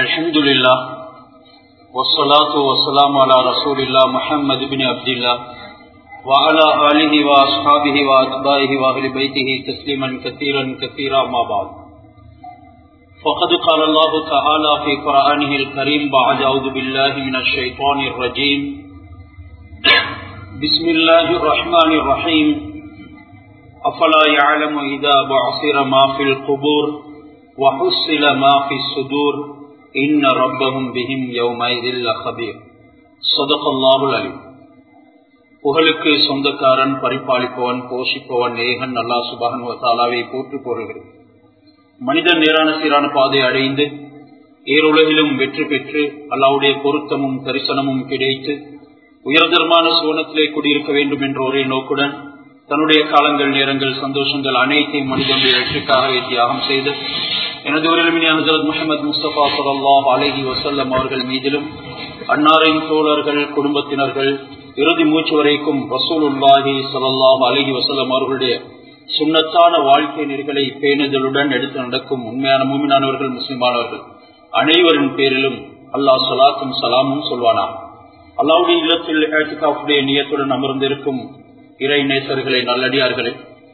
الحمد لله والصلاة والسلام على رسول الله محمد بن عبد الله وعلى آله وأصحابه وأتباعه وأهل بيته تسليما كثيرا كثيرا ما بعد فقد قال الله تعالى في قرآنه الكريم بعد أعوذ بالله من الشيطان الرجيم بسم الله الرحمن الرحيم أفلا يعلم إذا بعثر ما في القبور وحصل ما في الصدور إن ربهم بهم يومئذ لخبير صدق الله العليم புகழுக்கு சொந்தக்காரன் பரிபாலிப்பவன் போஷிப்பவன் ஏகன் அல்லா சுபகன் தாலாவை போற்று போடுகிறது மனிதன் நேரான சீரான பாதை அடைந்து ஏருலகிலும் வெற்றி பெற்று அல்லாவுடைய பொருத்தமும் தரிசனமும் கிடைத்து உயர்தரமான சோனத்திலே குடியிருக்க வேண்டும் என்ற ஒரே நோக்குடன் தன்னுடைய காலங்கள் நேரங்கள் சந்தோஷங்கள் அனைத்தையும் மனிதனுடைய வெற்றிக்காக தியாகம் செய்து எனது உரிமையான ஹசரத் முகமது முஸ்தபா சல்லாஹ் அலஹி வசல்லம் அவர்கள் மீதிலும் அன்னாரின் தோழர்கள் குடும்பத்தினர்கள் இறுதி மூச்சு வரைக்கும் ரசூலுல்லாஹி சல்லாஹ் அலஹி வசல்லம் அவர்களுடைய சுண்ணத்தான வாழ்க்கை நெறிகளை பேணுதலுடன் எடுத்து நடக்கும் உண்மையான மூமினானவர்கள் முஸ்லிமானவர்கள் அனைவரின் பேரிலும் அல்லாஹ் சலாத்தும் சலாமும் சொல்வானா அல்லாவுடைய இல்லத்தில் ஏற்றுக்காப்புடைய நியத்துடன் அமர்ந்திருக்கும் இறை நேசர்களை நல்லடியார்களே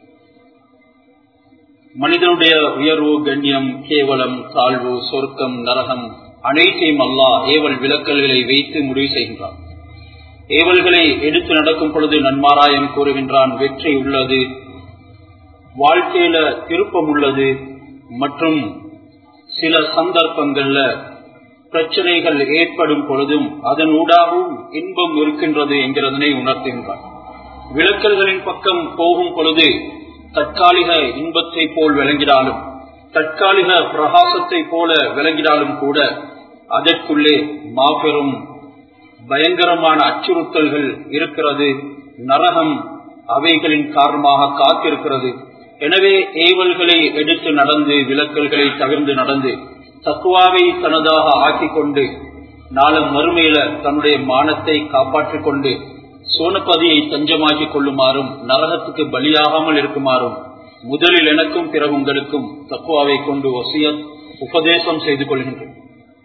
மனிதனுடைய உயர்வு கண்ணியம் கேவலம் தாழ்வு சொர்க்கம் நரகம் அனைத்தையும் அல்லாஹ் ஏவல் விளக்கல்களை வைத்து முடிவு செய்கின்றான் ஏவல்களை எடுத்து நடக்கும் பொழுது நன்மாராயம் கூறுகின்றான் வெற்றி உள்ளது வாழ்க்கையில திருப்பம் உள்ளது மற்றும் சில சந்தர்ப்பங்கள்ல பிரச்சனைகள் ஏற்படும் பொழுதும் அதன் ஊடாகவும் இன்பம் இருக்கின்றது என்கிறதனை உணர்த்துகின்றான் விளக்கல்களின் பக்கம் போகும் பொழுது தற்காலிக இன்பத்தை போல் விளங்கினாலும் தற்காலிக பிரகாசத்தை போல விளங்கினாலும் கூட அதற்குள்ளே மாபெரும் பயங்கரமான அச்சுறுத்தல்கள் இருக்கிறது நரகம் அவைகளின் காரணமாக காத்திருக்கிறது எனவே ஏவல்களை எடுத்து நடந்து விளக்கல்களை தவிர்த்து நடந்து தக்குவாவை தனதாக ஆக்கிக் கொண்டு நாளும் மறுமையில தன்னுடைய மானத்தை காப்பாற்றிக் கொண்டு சோனப்பதியை தஞ்சமாக்கிக் கொள்ளுமாறும் நரகத்துக்கு பலியாகாமல் இருக்குமாறும் முதலில் எனக்கும் பிறகு உங்களுக்கும் தக்குவாவை கொண்டு ஒசிய உபதேசம் செய்து கொள்கின்றேன்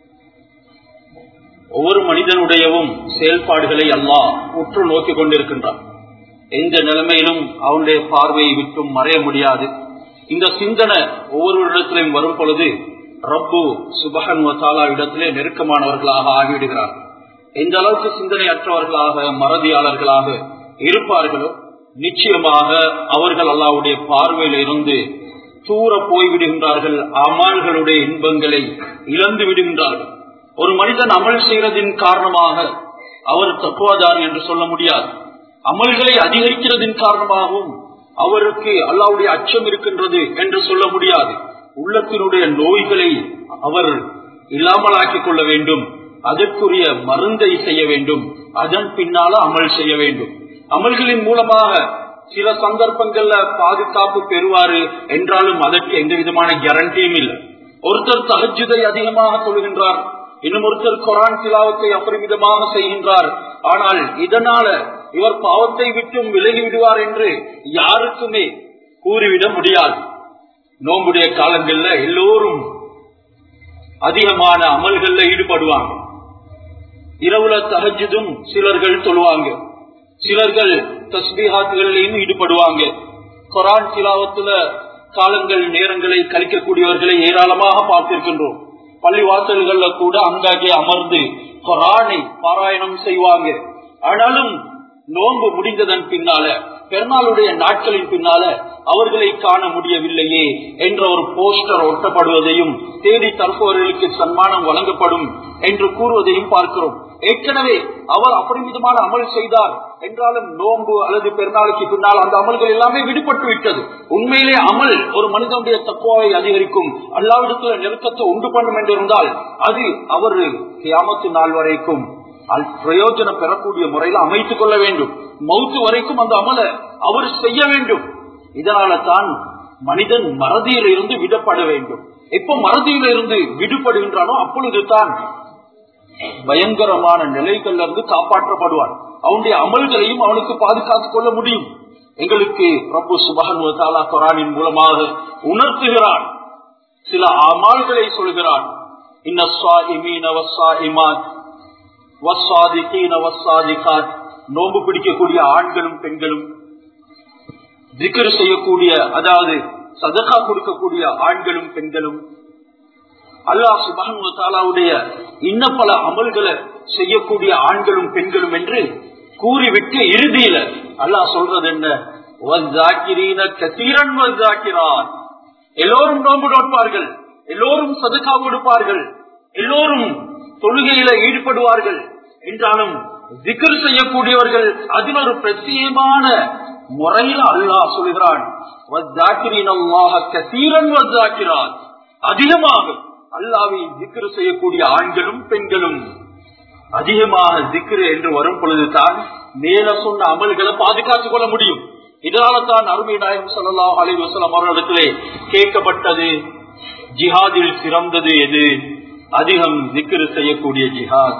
ஒவ்வொரு மனிதனுடையவும் செயல்பாடுகளை அல்லாஹ் உற்று நோக்கி கொண்டிருக்கின்றான் எந்த நிலைமையிலும் அவனுடைய பார்வையை விட்டும் மறைய முடியாது இந்த சிந்தனை ஒவ்வொரு இடத்திலையும் வரும் பொழுது ரப்பு சுபகன் வசாலா இடத்திலே நெருக்கமானவர்களாக ஆகிவிடுகிறார் எந்த அளவுக்கு சிந்தனையற்றவர்களாக மறதியாளர்களாக இருப்பார்களோ நிச்சயமாக அவர்கள் அல்லாவுடைய பார்வையில் இருந்து தூர போய்விடுகின்றார்கள் அமால்களுடைய இன்பங்களை இழந்து விடுகின்றார்கள் ஒரு மனிதன் அமல் செய்வதின் காரணமாக அவர் தக்குவாதார் என்று சொல்ல முடியாது அமல்களை அதிகரிக்கிறதின் காரணமாகவும் அவருக்கு அல்லாவுடைய அச்சம் இருக்கின்றது என்று சொல்ல முடியாது உள்ளத்தினுடைய நோய்களை அவர் இல்லாமலாக்கிக் கொள்ள வேண்டும் அதற்குரிய மருந்தை செய்ய வேண்டும் அதன் பின்னால அமல் செய்ய வேண்டும் அமல்களின் மூலமாக சில சந்தர்ப்பங்கள்ல பாதுகாப்பு பெறுவாரு என்றாலும் அதற்கு எந்த விதமான கேரண்டியும் இல்லை ஒருத்தர் தகஜுதை அதிகமாக சொல்கின்றார் இன்னும் ஒருத்தர் கொரான் சிலாவத்தை அபரிமிதமாக செய்கின்றார் ஆனால் இதனால இவர் பாவத்தை விட்டும் விலகி விடுவார் என்று யாருக்குமே கூறிவிட முடியாது நோம்புடைய காலங்கள்ல எல்லோரும் அதிகமான அமல்கள்ல ஈடுபடுவாங்க இரவுல தகஜதும் சிலர்கள் சொல்லுவாங்க சிலர்கள் தஸ்பீஹாத்துகளிலையும் ஈடுபடுவாங்க கொரான் சிலாவத்துல காலங்கள் நேரங்களை கழிக்கக்கூடியவர்களை ஏராளமாக பார்த்திருக்கின்றோம் பள்ளிவாசல்கள்ல கூட அங்காங்கே அமர்ந்து கொரானை பாராயணம் செய்வாங்க ஆனாலும் நோன்பு முடிந்ததன் பின்னால பெருநாளுடைய நாட்களின் பின்னால அவர்களை காண முடியவில்லையே என்ற ஒரு போஸ்டர் ஒட்டப்படுவதையும் தேடி தற்பவர்களுக்கு சன்மானம் வழங்கப்படும் என்று கூறுவதையும் பார்க்கிறோம் ஏற்கனவே அவர் அபரிமிதமான அமல் செய்தார் என்றாலும் நோன்பு அல்லது பெருநாளுக்கு பின்னால் அந்த அமல்கள் எல்லாமே விடுபட்டு விட்டது உண்மையிலே அமல் ஒரு மனிதனுடைய தக்குவாவை அதிகரிக்கும் அல்லாவிடத்துல நெருக்கத்தை உண்டு பண்ணும் என்றிருந்தால் அது அவர் கியாமத்து நாள் வரைக்கும் பிரயோஜனம் பெறக்கூடிய முறையில் அமைத்துக் கொள்ள வேண்டும் மவுத்து வரைக்கும் அந்த அமல அவர் செய்ய வேண்டும் இதனால தான் மனிதன் மறதியில் இருந்து விடப்பட வேண்டும் எப்ப மறதியில இருந்து விடுபடுகின்றானோ அப்பொழுது தான் பயங்கரமான நிலைகள்ல இருந்து காப்பாற்றப்படுவான் அவனுடைய அமல்களையும் அவனுக்கு பாதுகாத்துக் கொள்ள முடியும் எங்களுக்கு ரப்பு சுபகன் குரானின் மூலமாக உணர்த்துகிறான் சில அமால்களை சொல்கிறான் இன்ன الصائمين والصائمات والصادقين والصادقات நோன்பு பிடிக்கக்கூடிய ஆண்களும் பெண்களும் திக்ர் செய்யக்கூடிய அதாவது சதகா கொடுக்கக்கூடிய ஆண்களும் பெண்களும் அல்லாஹ் சுபானு தாலாவுடைய இன்ன பல அமல்களை செய்யக்கூடிய ஆண்களும் பெண்களும் என்று கூறிவிட்டு இறுதியில அல்லாஹ் சொல்றது என்ன வந்தாக்கிறீன கசீரன் வந்தாக்கிறான் எல்லோரும் நோன்பு நோட்பார்கள் எல்லோரும் சதுக்கா கொடுப்பார்கள் எல்லோரும் தொழுகையில ஈடுபடுவார்கள் என்றாலும் திகர் செய்யக்கூடியவர்கள் அதில் ஒரு பிரத்யேகமான முறையில் அல்லாஹ் சொல்கிறான் வத்தாக்கிறீன் அல்லாஹ கசீரன் வந்தாக்கிறான் அதிகமாக அல்லாவை திக்ரு செய்யக்கூடிய ஆண்களும் பெண்களும் அதிகமாக திக்ரு என்று வரும் பொழுதுதான் மேல சொன்ன அமல்களை பாதுகாத்துக் கொள்ள முடியும் இதனால தான் அருமை நாயகம் சல்லா அலி வசலம் அவர்களிடத்திலே கேட்கப்பட்டது ஜிஹாதில் சிறந்தது எது அதிகம் திக்ரு செய்யக்கூடிய ஜிஹாத்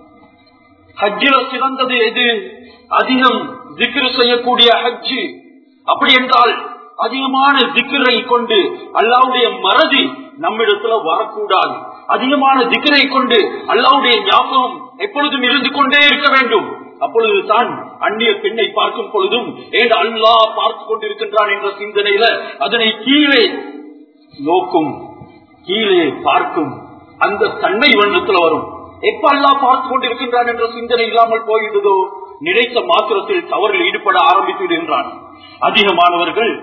ஹஜ்ஜில சிறந்தது எது அதிகம் திக்ரு செய்யக்கூடிய ஹஜ்ஜு அப்படி என்றால் அதிகமான திக்கரை கொண்டு அல்லாவுடைய மறதி நம்மிடத்துல வரக்கூடாது அதிகமான திக்கரை கொண்டு அல்லாவுடைய ஞாபகம் எப்பொழுதும் இருந்து கொண்டே இருக்க வேண்டும் அப்பொழுதுதான் அந்நிய பெண்ணை பார்க்கும் பொழுதும் ஏன் அல்லா பார்த்து கொண்டிருக்கின்றான் என்ற சிந்தனையில அதனை கீழே நோக்கும் கீழே பார்க்கும் அந்த தன்மை வண்ணத்துல வரும் எப்ப அல்லா பார்த்து கொண்டிருக்கின்றான் என்ற சிந்தனை இல்லாமல் போயிடுதோ நினைத்த மாத்திரத்தில் தவறில் ஈடுபட ஆரம்பித்து விடுகின்றான் அதிகமானவர்கள்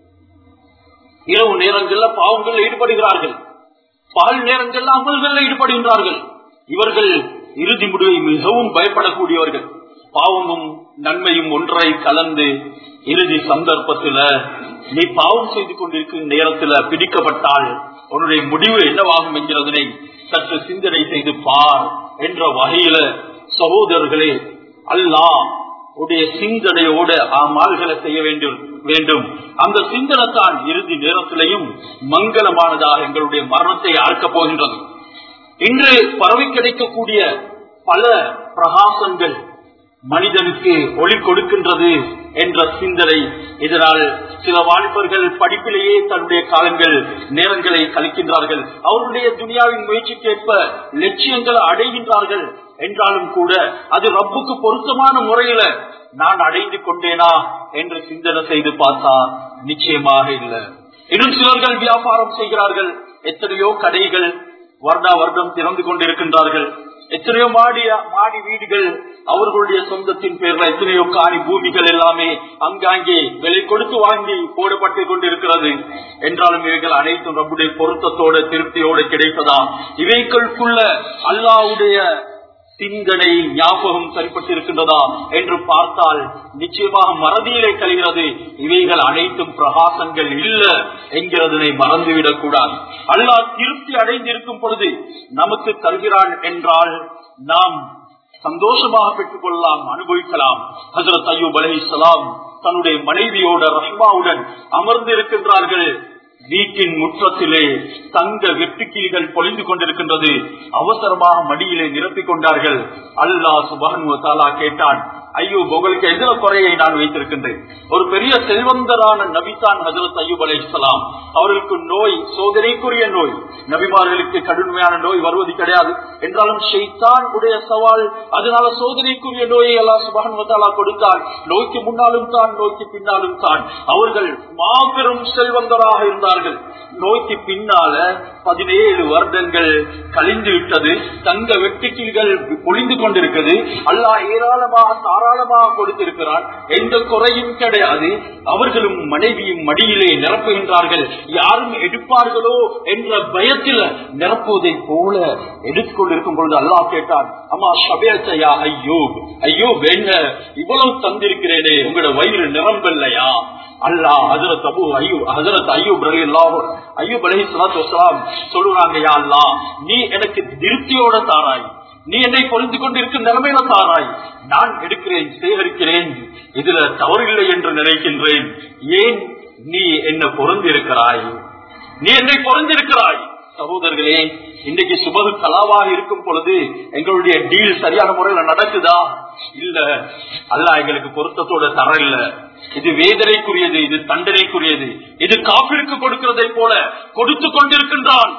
இரவு நேரங்கள்ல பாவங்கள் ஈடுபடுகிறார்கள் பால் நேரங்கள்ல அமல்கள் ஈடுபடுகின்றார்கள் இவர்கள் இறுதி முடிவை மிகவும் பயப்படக்கூடியவர்கள் பாவமும் நன்மையும் ஒன்றை கலந்து இறுதி சந்தர்ப்பத்துல நீ பாவம் செய்து கொண்டிருக்கும் நேரத்துல பிடிக்கப்பட்டால் உன்னுடைய முடிவு என்னவாகும் என்கிறதனை சற்று சிந்தனை செய்து பார் என்ற வகையில சகோதரர்களே அல்லாஹ் உடைய சிந்தனையோட ஆமால்களை செய்ய வேண்டும் வேண்டும் அந்த சிந்தனை தான் இறுதி நேரத்திலையும் மங்களமானதாக எங்களுடைய மரணத்தை அறுக்கப் போகின்றது இன்று பரவி கிடைக்கக்கூடிய பல பிரகாசங்கள் மனிதனுக்கு ஒளி கொடுக்கின்றது என்ற சிந்தனை இதனால் சில வாலிபர்கள் படிப்பிலேயே தன்னுடைய காலங்கள் நேரங்களை கழிக்கின்றார்கள் அவருடைய துனியாவின் முயற்சிக்கேற்ப லட்சியங்களை அடைகின்றார்கள் என்றாலும் கூட அது ரப்புக்கு பொருத்தமான முறையில நான் அடைந்து கொண்டேனா என்று சிந்தனை செய்து பார்த்தா நிச்சயமாக இல்லை இன்னும் சிலர்கள் வியாபாரம் செய்கிறார்கள் எத்தனையோ கடைகள் வருடா வருடம் திறந்து கொண்டிருக்கின்றார்கள் எத்தனையோ மாடி மாடி வீடுகள் அவர்களுடைய சொந்தத்தின் பேர்ல எத்தனையோ காணி பூமிகள் எல்லாமே அங்காங்கே விலை கொடுத்து வாங்கி போடப்பட்டு கொண்டிருக்கிறது என்றாலும் இவைகள் அனைத்தும் நம்முடைய பொருத்தத்தோட திருப்தியோட கிடைப்பதா இவைகளுக்குள்ள அல்லாவுடைய சிந்தனை ஞாபகம் சரிப்பட்டிருக்கின்றதா என்று பார்த்தால் நிச்சயமாக மறதியிலே கழிகிறது இவைகள் அனைத்தும் பிரகாசங்கள் இல்ல என்கிறதனை மறந்துவிடக் கூடாது அல்லாஹ் திருப்தி அடைந்திருக்கும் பொழுது நமக்கு தருகிறான் என்றால் நாம் சந்தோஷமாக பெற்றுக் கொள்ளலாம் அனுபவிக்கலாம் ஹசரத் அய்யூப் அலி சலாம் தன்னுடைய மனைவியோட ரஹ்மாவுடன் அமர்ந்து இருக்கின்றார்கள் வீட்டின் முற்றத்திலே தங்க வெட்டுக்கீழ்கள் பொழிந்து கொண்டிருக்கின்றது அவசரமாக மடியிலே நிரப்பிக் கொண்டார்கள் அல்லாஹ் சுபானு தாலா கேட்டான் ஐயோ உங்களுக்கு எதிர குறையை நான் வைத்திருக்கின்றேன் ஒரு பெரிய செல்வந்தரான நபிதான் ஹசரத் ஐயூப் அலை இஸ்லாம் அவர்களுக்கு நோய் சோதனைக்குரிய நோய் நபிமார்களுக்கு கடுமையான நோய் வருவது கிடையாது என்றாலும் ஷெய்தான் உடைய சவால் அதனால சோதனைக்குரிய நோயை எல்லாம் சுபானுவத்தாலா கொடுத்தார் நோய்க்கு முன்னாலும் தான் நோய்க்கு பின்னாலும் தான் அவர்கள் மாபெரும் செல்வந்தராக இருந்தார்கள் நோய்க்கு பின்னால பதினேழு வருடங்கள் கழிந்து விட்டது தங்க வெட்டுக்கீழ்கள் பொழிந்து கொண்டிருக்கிறது அல்லாஹ் ஏராளமாக தாராளமாக கொடுத்திருக்கிறான் எந்த குறையும் கிடையாது அவர்களும் மனைவியும் மடியிலே நிரப்புகின்றார்கள் யாரும் எடுப்பார்களோ என்ற பயத்தில் நிரப்புவதை போல எடுத்துக்கொண்டிருக்கும் பொழுது அல்லாஹ் கேட்டான் அம்மா ஷபேச்சையா ஐயோ ஐயோ என்ன இவ்வளவு தந்திருக்கிறேனே உங்களோட வயிறு நிரம்பல்லையா அல்லாஹ் ஹசரத் அபு ஐயூப் ஹசரத் ஐயூப் ரலியல்லாஹு ஐயூப் அலைஹிஸ்ஸலாத்து வஸலாம் சொல்றாங்க யா அல்லாஹ் நீ எனக்கு திருப்தியோட தாராய் நீ என்னை பொருந்து கொண்டிருக்கும் நிலைமையில தாராய் நான் எடுக்கிறேன் சேகரிக்கிறேன் இதுல தவறில்லை என்று நினைக்கின்றேன் ஏன் நீ என்ன பொருந்திருக்கிறாய் நீ என்னை பொருந்திருக்கிறாய் சகோதரர்களே இன்னைக்கு சுபது கலாவாக இருக்கும் பொழுது எங்களுடைய டீல் சரியான முறையில நடக்குதா இல்ல அல்ல எங்களுக்கு பொருத்தத்தோட தர இல்ல இது வேதனைக்குரியது இது தண்டனைக்குரியது இது காப்பிற்கு கொடுக்கிறதை போல கொடுத்து கொண்டிருக்கின்றான்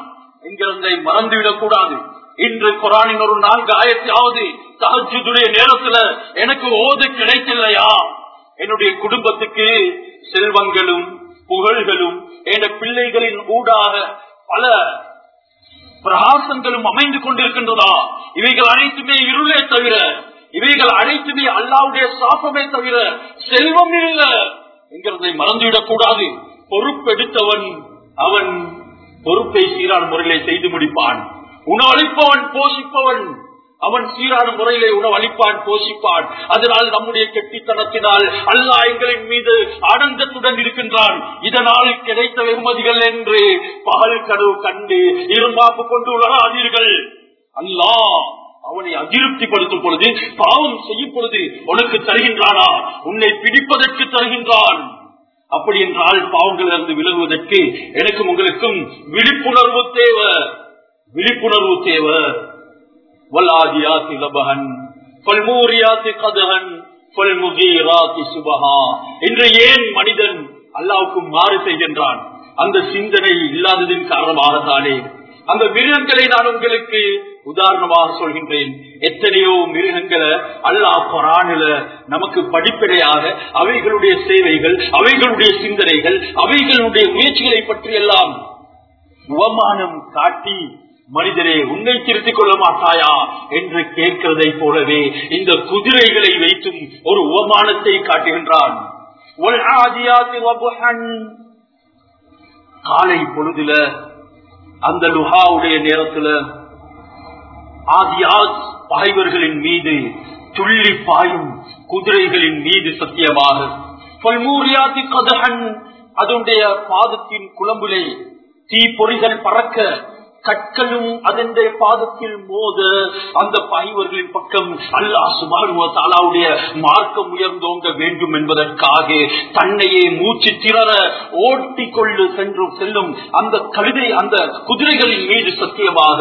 என்கிறதை மறந்துவிடக் கூடாது இன்று குரானின் ஒரு நான்கு ஆயிரத்தியாவது தகஜுடைய நேரத்துல எனக்கு ஓது கிடைக்கலையா என்னுடைய குடும்பத்துக்கு செல்வங்களும் புகழ்களும் என் பிள்ளைகளின் ஊடாக பல பிரகாசங்களும் அமைந்து கொண்டிருக்கின்றதா இவைகள் அனைத்துமே இருளே தவிர இவைகள் அனைத்துமே அல்லாவுடைய சாபமே தவிர செல்வம் இல்ல என்கிறதை மறந்துவிடக் கூடாது பொறுப்பெடுத்தவன் அவன் பொறுப்பை சீரான முறையிலே செய்து முடிப்பான் உணவளிப்பவன் போஷிப்பவன் அவன் சீரான முறையிலே உணவளிப்பான் போஷிப்பான் அதனால் நம்முடைய கெட்டித்தனத்தினால் அல்லாஹ் எங்களின் மீது ஆனந்தத்துடன் இருக்கின்றான் இதனால் கிடைத்த வெகுமதிகள் என்று பகல் கனவு கண்டு இருமாப்பு கொண்டு உலகாதீர்கள் அல்லாஹ் அவனை அதிருப்திப்படுத்தும் பொழுது பாவம் செய்யும் பொழுது உனக்கு தருகின்றானா உன்னை பிடிப்பதற்கு தருகின்றான் அப்படி என்றால் பாவங்களிலிருந்து விலகுவதற்கு எனக்கும் உங்களுக்கும் விழிப்புணர்வு தேவை விழிப்புணர்வு தேவை வல்லாதியாத்தி லபகன் பல்மூரியாத்தி கதகன் பல்முகீராத்தி சுபகா என்று ஏன் மனிதன் அல்லாவுக்கு மாறு செய்கின்றான் அந்த சிந்தனை இல்லாததின் காரணமாகத்தானே அந்த மிருகங்களை நான் உங்களுக்கு உதாரணமாக சொல்கின்றேன் எத்தனையோ மிருகங்களை அல்லாஹ் பராணில நமக்கு படிப்படையாக அவைகளுடைய சேவைகள் அவைகளுடைய சிந்தனைகள் அவைகளுடைய முயற்சிகளை பற்றி எல்லாம் உவமானம் காட்டி மனிதரே உன்னை திருத்திக் கொள்ள மாட்டாயா என்று கேட்கிறதை போலவே இந்த குதிரைகளை வைத்தும் ஒரு உவமானத்தை காட்டுகின்றான் காலை பொழுதுல அந்த லுஹாவுடைய நேரத்துல ஆதியாஸ் பகைவர்களின் மீது துள்ளி பாயும் குதிரைகளின் மீது சத்தியமாக பல்மூரியாதி கதகன் அதனுடைய பாதத்தின் குழம்புலே தீப்பொறிகள் பறக்க கற்களும் அதனுடைய பாதத்தில் மோத அந்த பகைவர்களின் பக்கம் அல்லாஹ் சுபானுவ தாலாவுடைய மார்க்கம் உயர்ந்தோங்க வேண்டும் என்பதற்காக தன்னையே மூச்சு திறற ஓட்டி கொண்டு சென்று செல்லும் அந்த கழுதை அந்த குதிரைகளின் மீது சத்தியமாக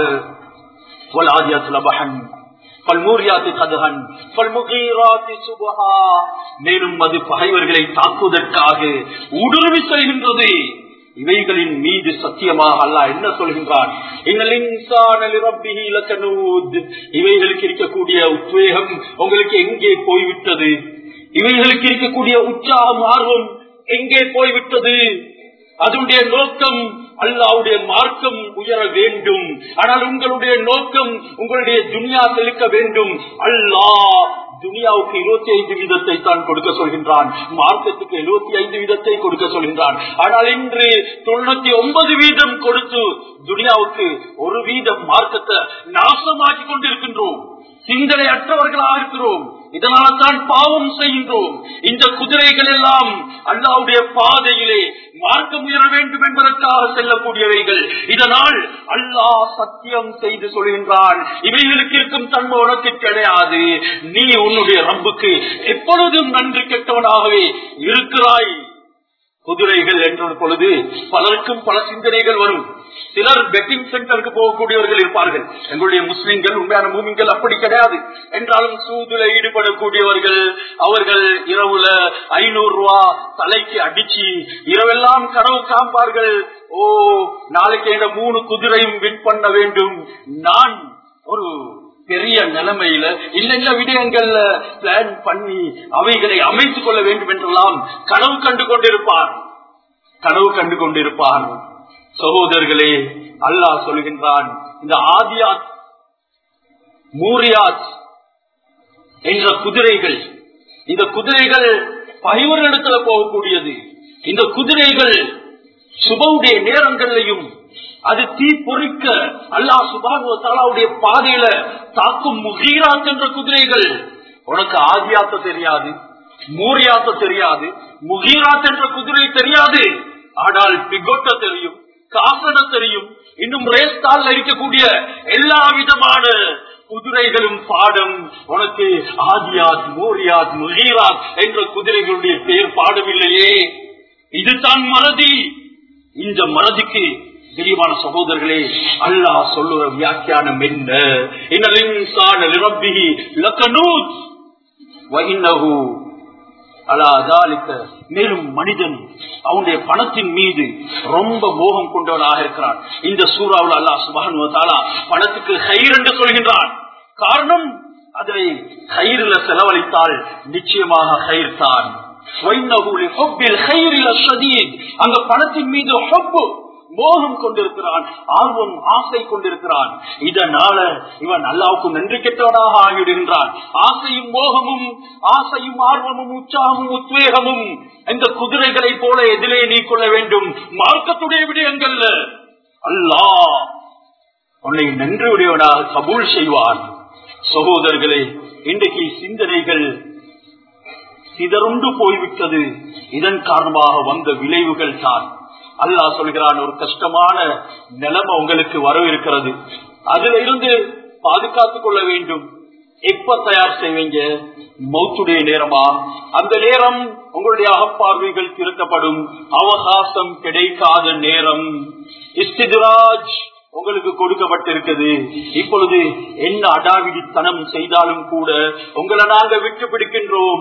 மேலும் அது பகைவர்களை தாக்குவதற்காக ஊடுருவி செல்கின்றது இவைகளின் மீது சத்தியமாக அல்ல என்ன சொல்கின்றான் இவைகளுக்கு இருக்கக்கூடிய உத்வேகம் உங்களுக்கு எங்கே போய்விட்டது இவைகளுக்கு இருக்கக்கூடிய உற்சாகம் ஆர்வம் எங்கே போய்விட்டது அதனுடைய நோக்கம் அல்லாவுடைய மார்க்கம் உயர வேண்டும் ஆனால் உங்களுடைய நோக்கம் உங்களுடைய துனியா செலுக்க வேண்டும் அல்லாஹ் துனியாவுக்கு இருபத்தி ஐந்து வீதத்தை தான் கொடுக்க சொல்கின்றான் மார்க்கத்துக்கு எழுபத்தி ஐந்து வீதத்தை கொடுக்க சொல்கின்றான் ஆனால் இன்று தொண்ணூத்தி ஒன்பது வீதம் கொடுத்து துனியாவுக்கு ஒரு வீதம் மார்க்கத்தை நாசமாக்கி கொண்டிருக்கின்றோம் சிந்தனை அற்றவர்களாக இருக்கிறோம் இதனால தான் பாவம் செய்கின்றோம் இந்த குதிரைகள் எல்லாம் அல்லாவுடைய பாதையிலே மார்க்கம் உயர வேண்டும் என்பதற்காக செல்லக்கூடியவைகள் இதனால் அல்லாஹ் சத்தியம் செய்து சொல்கின்றான் இவைகளுக்கு இருக்கும் தன்மை உனக்கு கிடையாது நீ உன்னுடைய ரம்புக்கு எப்பொழுதும் நன்றி கெட்டவனாகவே இருக்கிறாய் குதிரைகள் என்ற பொழுது பலருக்கும் பல சிந்தனைகள் வரும் சிலர் பெட்டிங் சென்டருக்கு போகக்கூடியவர்கள் இருப்பார்கள் எங்களுடைய முஸ்லிம்கள் உண்மையான மூமிங்கள் அப்படி கிடையாது என்றாலும் சூதுல ஈடுபடக்கூடியவர்கள் அவர்கள் இரவுல ஐநூறு ரூபா தலைக்கு அடிச்சு இரவெல்லாம் கனவு காண்பார்கள் ஓ நாளைக்கு இந்த மூணு குதிரையும் வின் பண்ண வேண்டும் நான் ஒரு பெரிய நிலைமையில இல்ல விடயங்கள்ல பிளான் பண்ணி அவைகளை அமைத்துக் கொள்ள வேண்டும் என்றெல்லாம் கனவு கண்டு கொண்டிருப்பார் கனவு கண்டு கொண்டிருப்பார் சகோதரர்களே அல்லாஹ் சொல்கின்றான் இந்த ஆதியாத் மூரியாத் என்ற குதிரைகள் இந்த குதிரைகள் பகைவர்களிடத்துல போகக்கூடியது இந்த குதிரைகள் சுபவுடைய நேரங்களையும் அது தீ பொறிக்க அல்லா சுபானுவ தாலாவுடைய பாதையில தாக்கும் முகீராத் என்ற குதிரைகள் உனக்கு ஆதியாத்த தெரியாது மூரியாத்த தெரியாது முகீராத் என்ற குதிரை தெரியாது ஆனால் பிகோட்ட தெரியும் காசன தெரியும் இன்னும் ரேஸ்தால் இருக்கக்கூடிய எல்லா விதமான குதிரைகளும் பாடம் உனக்கு ஆதியாத் மோரியாத் முகீராத் என்ற குதிரைகளுடைய பெயர் பாடவில்லையே இதுதான் மறதி இந்த மறதிக்கு தெளிவான சகோதரர்களே அல்லாஹ் சொல்லுற வியாக்கியானம் என்ன இன்னலின்சான லிரப்பிஹி லகனூத் வஇன்னஹு அலாதாலிக்க மேலும் மனிதன் அவனுடைய பணத்தின் மீது ரொம்ப மோகம் கொண்டவனாக இருக்கிறான் இந்த சூறாவில் அல்லாஹ் சுபஹன் பணத்துக்கு கயிறு என்று சொல்கின்றான் காரணம் அதை கயிறுல செலவழித்தால் நிச்சயமாக கயிறு தான் அந்த பணத்தின் மீது மோகம் கொண்டிருக்கிறான் ஆர்வம் ஆசை கொண்டிருக்கிறான் இதனால இவன் அல்லாவுக்கு நன்றி கெட்டவனாக ஆகிவிடுகின்றான் ஆசையும் மோகமும் ஆசையும் ஆர்வமும் உற்சாகமும் உத்வேகமும் இந்த குதிரைகளை போல எதிலே நீ கொள்ள வேண்டும் மார்க்கத்துடைய விடயங்கள்ல அல்லாஹ் உன்னை நன்றி உடையவனாக கபூல் செய்வான் சகோதரர்களே இன்றைக்கு சிந்தனைகள் சிதறுண்டு போய்விட்டது இதன் காரணமாக வந்த விளைவுகள் தான் அல்லாஹ் சொல்கிறான் ஒரு கஷ்டமான நிலைமை உங்களுக்கு வரவிருக்கிறது அதுல இருந்து பாதுகாத்துக் கொள்ள வேண்டும் எப்ப தயார் செய்வீங்க மௌத்துடைய நேரமா அந்த நேரம் உங்களுடைய அகப்பார்வைகள் திருத்தப்படும் அவகாசம் கிடைக்காத நேரம் இஸ்திதுராஜ் உங்களுக்கு கொடுக்கப்பட்டிருக்கிறது இப்பொழுது என்ன அடாவிடித்தனம் செய்தாலும் கூட உங்களை நாங்க விட்டு பிடிக்கின்றோம்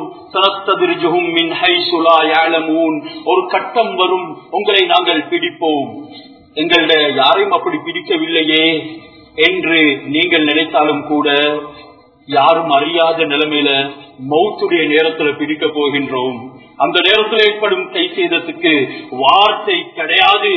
ஒரு கட்டம் வரும் உங்களை நாங்கள் பிடிப்போம் எங்களுடைய யாரையும் அப்படி பிடிக்கவில்லையே என்று நீங்கள் நினைத்தாலும் கூட யாரும் அறியாத நிலைமையில மௌத்துடைய நேரத்துல பிடிக்க போகின்றோம் அந்த நேரத்தில் ஏற்படும் கை செய்ததுக்கு வார்த்தை கிடையாது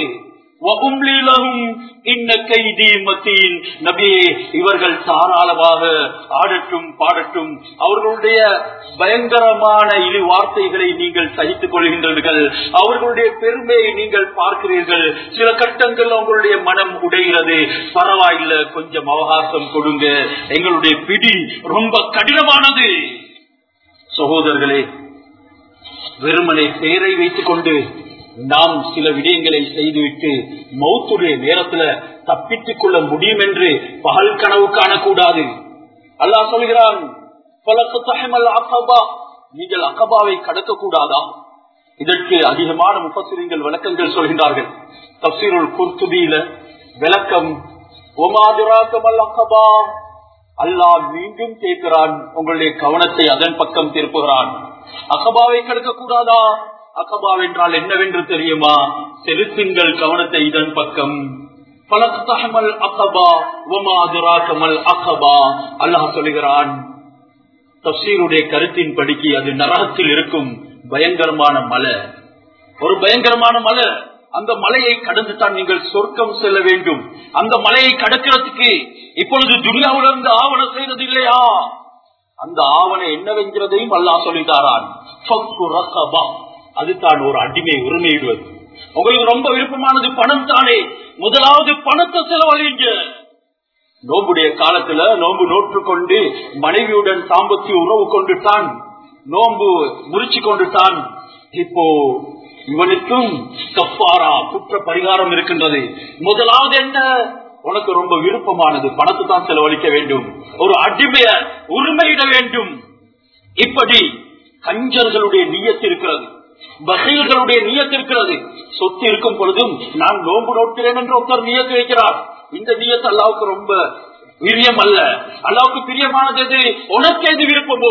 இவர்கள் தாராளமாக ஆடட்டும் பாடட்டும் அவர்களுடைய பயங்கரமான இழி வார்த்தைகளை நீங்கள் சகித்துக் கொள்கின்றீர்கள் அவர்களுடைய பெருமையை நீங்கள் பார்க்கிறீர்கள் சில கட்டங்கள் அவங்களுடைய மனம் உடைகிறது பரவாயில்ல கொஞ்சம் அவகாசம் கொடுங்க எங்களுடைய பிடி ரொம்ப கடினமானது சகோதரர்களே வெறுமனை பெயரை வைத்துக் கொண்டு நாம் சில விடயங்களை செய்துவிட்டு மௌத்துடைய நேரத்துல தப்பித்துக் கொள்ள முடியும் என்று பகல் கனவு காணக்கூடாது அல்லாஹ் சொல்கிறான் நீங்கள் அக்கபாவை கடக்க கூடாதா இதற்கு அதிகமான முப்பசிரியங்கள் விளக்கங்கள் சொல்கின்றார்கள் தப்சீருள் குர்துபியில விளக்கம் ஒமாதுராக்கமல் அக்கபா அல்லாஹ் மீண்டும் கேட்கிறான் உங்களுடைய கவனத்தை அதன் பக்கம் திருப்புகிறான் அகபாவை கடக்க கூடாதா அகபா என்றால் என்னவென்று தெரியுமா செலுத்துங்கள் கவனத்தை இதன் பக்கம் பலத்தகமல் அகபா உமாதுராக்கமல் அகபா அல்லாஹ் சொல்கிறான் தப்சீருடைய கருத்தின் படிக்கு அது நரகத்தில் இருக்கும் பயங்கரமான மலை ஒரு பயங்கரமான மலை அந்த மலையை கடந்து தான் நீங்கள் சொர்க்கம் செல்ல வேண்டும் அந்த மலையை கடக்கிறதுக்கு இப்பொழுது துனியாவிலிருந்து ஆவணம் செய்வது இல்லையா அந்த ஆவணம் என்னவெங்கிறதையும் அல்லாஹ் சொல்லித்தாரான் அதுதான் ஒரு அடிமை உரிமையிடுவது உங்களுக்கு ரொம்ப விருப்பமானது பணம் தானே முதலாவது பணத்தை செலவழிங்க நோம்புடைய காலத்துல நோம்பு நோற்று கொண்டு மனைவியுடன் சாம்பத்திய உறவு கொண்டுட்டான் நோம்பு முறிச்சு கொண்டுட்டான் இப்போ இவனுக்கும் கப்பாரா குற்ற பரிகாரம் இருக்கின்றது முதலாவது என்ன உனக்கு ரொம்ப விருப்பமானது பணத்தை தான் செலவழிக்க வேண்டும் ஒரு அடிமைய உரிமையிட வேண்டும் இப்படி கஞ்சர்களுடைய நீயத்து இருக்கிறது பகைல்களுடைய நீயத்து இருக்கிறது சொத்து இருக்கும் பொழுதும் நான் நோன்பு நோக்கிறேன் என்று ஒருத்தர் நீயத்து வைக்கிறார் இந்த நீயத்து அல்லாவுக்கு ரொம்ப பிரியம் அல்ல அல்லாவுக்கு பிரியமானது எது உனக்கு எது விருப்பமோ